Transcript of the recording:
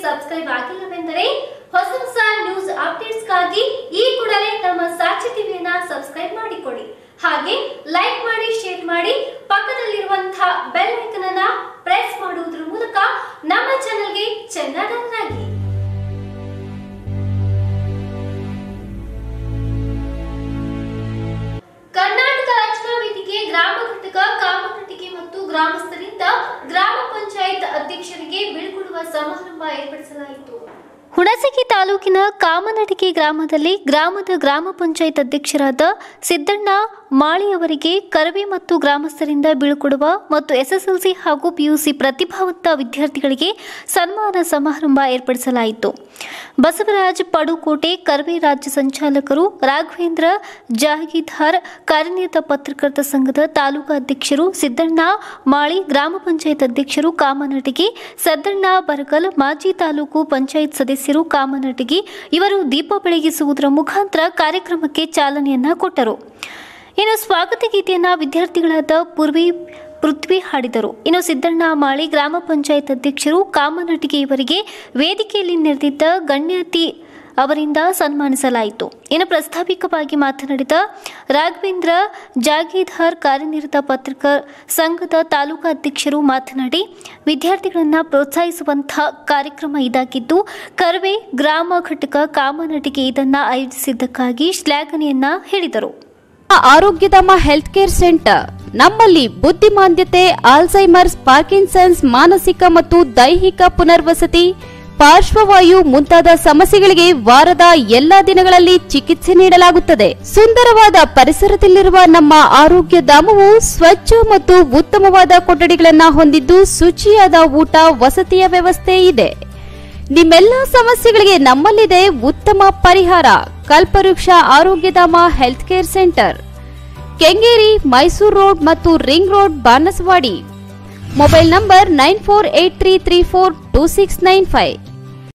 subscribe ಆಗಿಲ್ಲವೆಂದರೆ ಹೊಸ ಹೊಸ news ಅಪ್ಡೇಟ್ಸ್ಗಾಗಿ ಈ ಕೂಡಲೇ ನಮ್ಮ ಸಾಕ್ಷಿ ಟಿವಿಯನ್ನ ಸಬ್ಸ್ಕ್ರೈಬ್ ಮಾಡಿಕೊಳ್ಳಿ ಹಾಗೆ ಲೈಕ್ ಮಾಡಿ ಶೇರ್ ಮಾಡಿ ಪಕ್ಕದಲ್ಲಿರುವಂತಹ ಬೆಲ್ ಐಕನ್ ಅನ್ನ ಪ್ರೆಸ್ ಮಾಡುವುದರ ಮೂಲಕ ನಮ್ಮ ಚಾನೆಲ್ಗೆ ಚೆನ್ನಡನ್ನಾಗಿ ಕರ್ನಾಟಕ ರಕ್ಷಣಾ ವೇದಿಕೆ ಗ್ರಾಮ ಘಟಕ ಕಾಮನಟಿಗೆ ಮತ್ತು ಗ್ರಾಮಸ್ಥರಿಂದ ಗ್ರಾಮ ಪಂಚಾಯತ್ ಅಧ್ಯಕ್ಷರಿಗೆ ಬೀಳ್ಕೊಡುವ ಸಮಾರಂಭ ಏರ್ಪಡಿಸಲಾಯಿತು ಹುಣಸಗಿ ತಾಲೂಕಿನ ಕಾಮನಟಿಗೆ ಗ್ರಾಮದಲ್ಲಿ ಗ್ರಾಮದ ಗ್ರಾಮ ಪಂಚಾಯತ್ ಅಧ್ಯಕ್ಷರಾದ ಸಿದ್ದಣ್ಣ ಮಾಳಿ ಅವರಿಗೆ ಕರವೇ ಮತ್ತು ಗ್ರಾಮಸ್ಥರಿಂದ ಬೀಳ್ಕೊಡುವ ಮತ್ತು ಎಸ್ಎಸ್ಎಲ್ಸಿ ಹಾಗೂ ಪಿಯುಸಿ ಪ್ರತಿಭಾವಂತ ವಿದ್ಯಾರ್ಥಿಗಳಿಗೆ ಸನ್ಮಾನ ಸಮಾರಂಭ ಏರ್ಪಡಿಸಲಾಯಿತು ಬಸವರಾಜ್ ಪಡುಕೋಟೆ ಕರವೇ ರಾಜ್ಯ ಸಂಚಾಲಕರು ರಾಘವೇಂದ್ರ ಜಾಗೀದಾರ್ ಕಾರ್ಯನಿರತ ಪತ್ರಕರ್ತ ಸಂಘದ ತಾಲೂಕು ಅಧ್ಯಕ್ಷರು ಸಿದ್ದಣ್ಣ ಮಾಳಿ ಗ್ರಾಮ ಪಂಚಾಯತ್ ಅಧ್ಯಕ್ಷರು ಕಾಮನಟಿಗೆ ಸದ್ದಣ್ಣ ಬರಗಲ್ ಮಾಜಿ ತಾಲೂಕು ಪಂಚಾಯತ್ ಸದಸ್ಯರು ಕಾಮನಟಿಗೆ ಇವರು ದೀಪ ಬೆಳಗಿಸುವುದರ ಮುಖಾಂತರ ಕಾರ್ಯಕ್ರಮಕ್ಕೆ ಚಾಲನೆಯನ್ನ ಕೊಟ್ಟರು ಇನ್ನು ಸ್ವಾಗತ ಗೀತೆಯನ್ನ ವಿದ್ಯಾರ್ಥಿಗಳಾದ ಪೂರ್ವಿ ಪೃಥ್ವಿ ಹಾಡಿದರು ಇನ್ನು ಸಿದ್ದಣ್ಣ ಮಾಳಿ ಗ್ರಾಮ ಪಂಚಾಯತ್ ಅಧ್ಯಕ್ಷರು ಕಾಮನಟಿಗೆ ಇವರಿಗೆ ವೇದಿಕೆಯಲ್ಲಿ ನೆರೆದಿದ್ದ ಗಣ್ಯಾತಿ ಅವರಿಂದ ಸನ್ಮಾನಿಸಲಾಯಿತು ಇನ್ನು ಪ್ರಾಸ್ತಾವಿಕವಾಗಿ ಮಾತನಾಡಿದ ರಾಘವೇಂದ್ರ ಜಾಗೀದಾರ್ ಕಾರ್ಯನಿರತ ಪತ್ರಕ ಸಂಘದ ತಾಲೂಕಾ ಅಧ್ಯಕ್ಷರು ಮಾತನಾಡಿ ವಿದ್ಯಾರ್ಥಿಗಳನ್ನು ಪ್ರೋತ್ಸಾಹಿಸುವಂತಹ ಕಾರ್ಯಕ್ರಮ ಇದಾಗಿದ್ದು ಕರ್ವೆ ಗ್ರಾಮ ಘಟಕ ಕಾಮನಟಿಗೆ ಇದನ್ನು ಆಯೋಜಿಸಿದ್ದಕ್ಕಾಗಿ ಶ್ಲಾಘನೆಯನ್ನ ಹೇಳಿದರು ಆರೋಗ್ಯಧಾಮ ಹೆಲ್ತ್ ಕೇರ್ ಸೆಂಟರ್ ನಮ್ಮಲ್ಲಿ ಬುದ್ಧಿಮಾಂದ್ಯತೆ ಆಲ್ಝೈಮರ್ಸ್ ಪಾರ್ಕಿನ್ಸನ್ಸ್ ಮಾನಸಿಕ ಮತ್ತು ದೈಹಿಕ ಪುನರ್ವಸತಿ ಪಾರ್ಶ್ವವಾಯು ಮುಂತಾದ ಸಮಸ್ಯೆಗಳಿಗೆ ವಾರದ ಎಲ್ಲಾ ದಿನಗಳಲ್ಲಿ ಚಿಕಿತ್ಸೆ ನೀಡಲಾಗುತ್ತದೆ ಸುಂದರವಾದ ಪರಿಸರದಲ್ಲಿರುವ ನಮ್ಮ ಆರೋಗ್ಯ ಧಾಮವು ಸ್ವಚ್ಛ ಮತ್ತು ಉತ್ತಮವಾದ ಕೊಠಡಿಗಳನ್ನು ಹೊಂದಿದ್ದು ಶುಚಿಯಾದ ಊಟ ವಸತಿಯ ವ್ಯವಸ್ಥೆ ಇದೆ ನಿಮ್ಮೆಲ್ಲ ಸಮಸ್ಯೆಗಳಿಗೆ ನಮ್ಮಲ್ಲಿದೆ ಉತ್ತಮ ಪರಿಹಾರ Kalpavriksha Arogyadhama health care centre Kengeri Mysuru road ಮತ್ತು ring road Banaswadi mobile number nine four eight three three four two six nine five